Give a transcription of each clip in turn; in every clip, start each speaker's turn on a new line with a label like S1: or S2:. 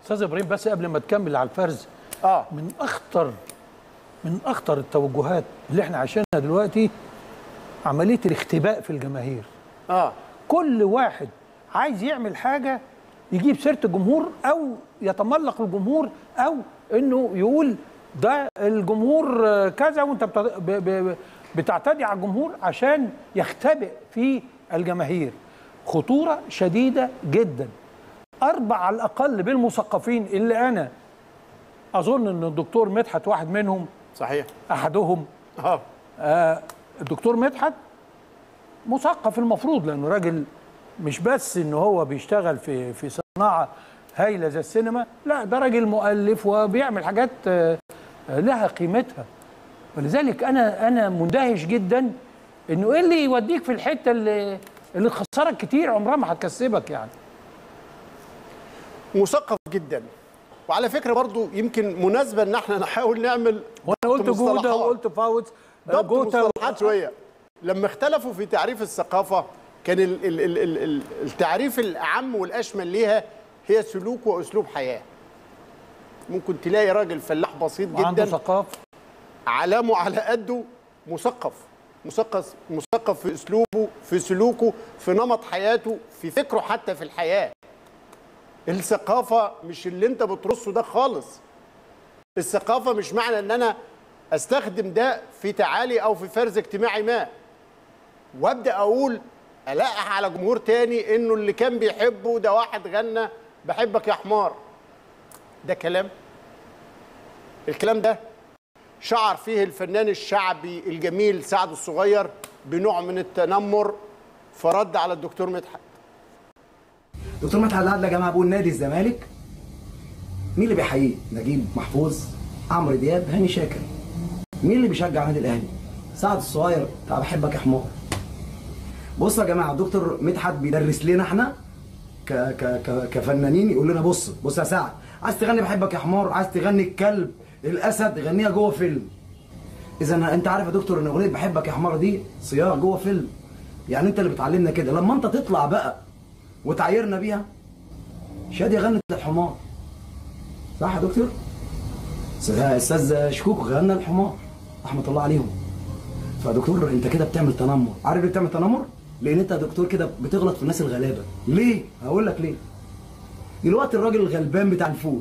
S1: استاذ ابراهيم بس قبل ما تكمل على الفرز
S2: اه
S1: من اخطر من اخطر التوجهات اللي احنا عايشينها دلوقتي عمليه الاختباء في الجماهير
S2: اه
S1: كل واحد عايز يعمل حاجه يجيب سيره الجمهور او يتملق الجمهور او انه يقول ده الجمهور آه، كذا وانت بت- ب- ب- بتعتدي على الجمهور عشان يختبئ في الجماهير خطوره شديده جدا اربع على الاقل بالمثقفين اللي انا اظن ان الدكتور مدحت واحد منهم
S2: صحيح
S1: احدهم
S2: اه
S1: آه، الدكتور مدحت مثقف المفروض لانه راجل مش بس ان هو بيشتغل في في صناعه هايله زي السينما لا ده راجل مؤلف وبيعمل حاجات آه، آه، لها قيمتها ولذلك انا انا مندهش جدا انه ايه اللي يوديك في الحته اللي اللي تخسرك كتير عمرها ما هتكسبك يعني
S2: مثقف جدا وعلى فكره برضو يمكن مناسبه ان احنا نحاول نعمل
S1: وانا قلت
S2: ضبط
S1: جوده
S2: مصطلحات.
S1: وقلت فاوت آه،
S2: ضبط
S1: جوتا
S2: مصطلحات شويه لما اختلفوا في تعريف الثقافه كان ال ال ال ال ال التعريف الاعم والاشمل ليها هي سلوك واسلوب حياه ممكن تلاقي راجل فلاح بسيط
S1: وعنده
S2: جدا
S1: ثقافه
S2: علامه على قده مثقف مثقف مثقف في اسلوبه في سلوكه في نمط حياته في فكره حتى في الحياه الثقافه مش اللي انت بترصه ده خالص الثقافه مش معنى ان انا استخدم ده في تعالي او في فرز اجتماعي ما وابدا اقول القح على جمهور تاني انه اللي كان بيحبه ده واحد غنى بحبك يا حمار ده كلام الكلام ده شعر فيه الفنان الشعبي الجميل سعد الصغير بنوع من التنمر فرد على الدكتور مدحت
S3: دكتور مدحت العدل يا جماعه بيقول نادي الزمالك مين اللي بيحييه؟ نجيب محفوظ عمرو دياب هاني شاكر مين اللي بيشجع النادي الاهلي؟ سعد الصغير بتاع بحبك يا حمار بصوا يا جماعه الدكتور مدحت بيدرس لنا احنا ك ك ك كفنانين يقول لنا بص بص يا سعد عايز تغني بحبك يا حمار عايز تغني الكلب الاسد غنيها جوه فيلم اذا انت عارف يا دكتور ان اغنيه بحبك يا حمار دي صياغه جوه فيلم يعني انت اللي بتعلمنا كده لما انت تطلع بقى وتعايرنا بيها شاديه غنت الحمار صح يا دكتور؟ استاذ شكوك غنى الحمار رحمه الله عليهم فدكتور انت كده بتعمل تنمر عارف ليه بتعمل تنمر؟ لان انت يا دكتور كده بتغلط في الناس الغلابه ليه؟ هقول لك ليه دلوقتي الراجل الغلبان بتاع الفول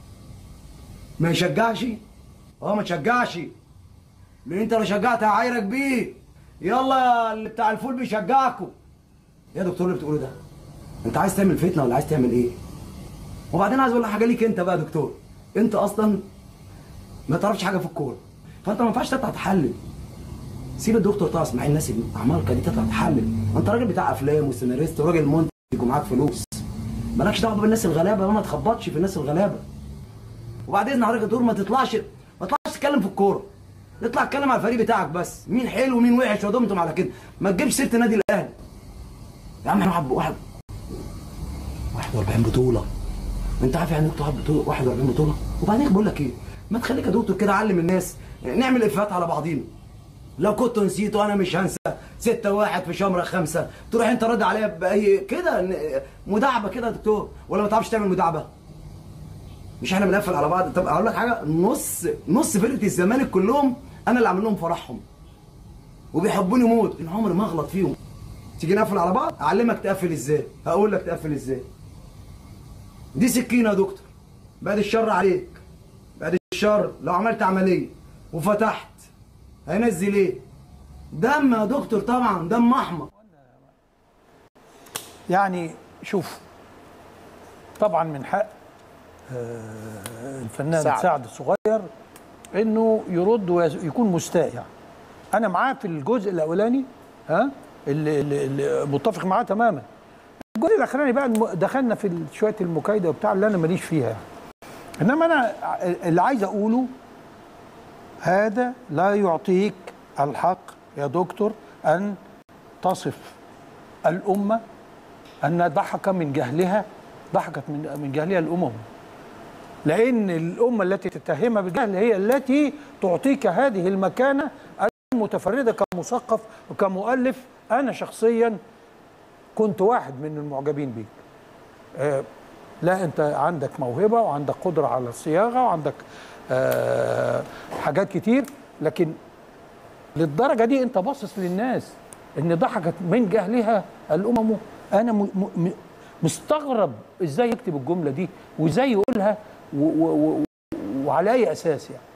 S3: ما يشجعش اه ما تشجعش لان انت لو شجعت هعايرك بيه يلا يا اللي بتاع الفول بيشجعكوا يا دكتور اللي بتقوله ده انت عايز تعمل فتنه ولا عايز تعمل ايه وبعدين عايز اقول لك حاجه ليك انت بقى يا دكتور انت اصلا ما تعرفش حاجه في الكوره فانت ما ينفعش تطلع تحلل سيب الدكتور طه اسماعيل الناس اعمالك دي تطلع تحلل انت راجل بتاع افلام وسيناريست وراجل منتج ومعاك فلوس مالكش دعوه بالناس الغلابه ما تخبطش في الناس الغلابه وبعدين حضرتك يا دكتور ما تطلعش ما تطلعش تتكلم في الكوره اطلع اتكلم على الفريق بتاعك بس مين حلو ومين وحش ودمتم على كده ما تجيبش سيره النادي الاهلي يا عم احنا واحد واحد 41 بطوله انت عارف يعني ايه واحد بطوله 41 بطوله وبعدين بقول لك ايه ما تخليك يا دكتور كده علم الناس نعمل افيهات على بعضينا لو كنت نسيت وانا مش هنسى ستة واحد في شمرة خمسة تروح انت رد عليا بأي كده ن- مداعبة كده يا دكتور ولا ما تعرفش تعمل مداعبة مش احنا بنقفل على بعض طب اقول لك حاجة نص نص فرقة الزمالك كلهم انا اللي عامل لهم فرحهم وبيحبوني موت ان عمري ما اغلط فيهم تيجي نقفل على بعض اعلمك تقفل ازاي هقول لك تقفل ازاي دي سكينة يا دكتور بعد الشر عليك بعد الشر لو عملت عملية وفتحت هينزل ايه؟ دم يا دكتور طبعا دم احمر
S1: يعني شوف طبعا من حق آه، الفنان
S2: سعد.
S1: سعد, سعد الصغير انه يرد ويكون مستائع انا معاه في الجزء الاولاني ها اللي, اللي, اللي متفق معاه تماما الجزء الاخراني بقى الم- دخلنا في ال- شويه المكايده وبتاع اللي انا ماليش فيها يعني. انما انا ع- اللي عايز اقوله هذا لا يعطيك الحق يا دكتور ان تصف الامه ان ضحك من جهلها ضحكت من من جهلها الامم لان الامه التي تتهمها بالجهل هي التي تعطيك هذه المكانه المتفرده كمثقف وكمؤلف انا شخصيا كنت واحد من المعجبين بيك آه، لا انت عندك موهبه وعندك قدره على الصياغه وعندك آه حاجات كتير لكن للدرجه دي انت باصص للناس ان ضحكت من جهلها الامم انا م م مستغرب ازاي يكتب الجمله دي وازاي يقولها و و و وعلى اي اساس يعني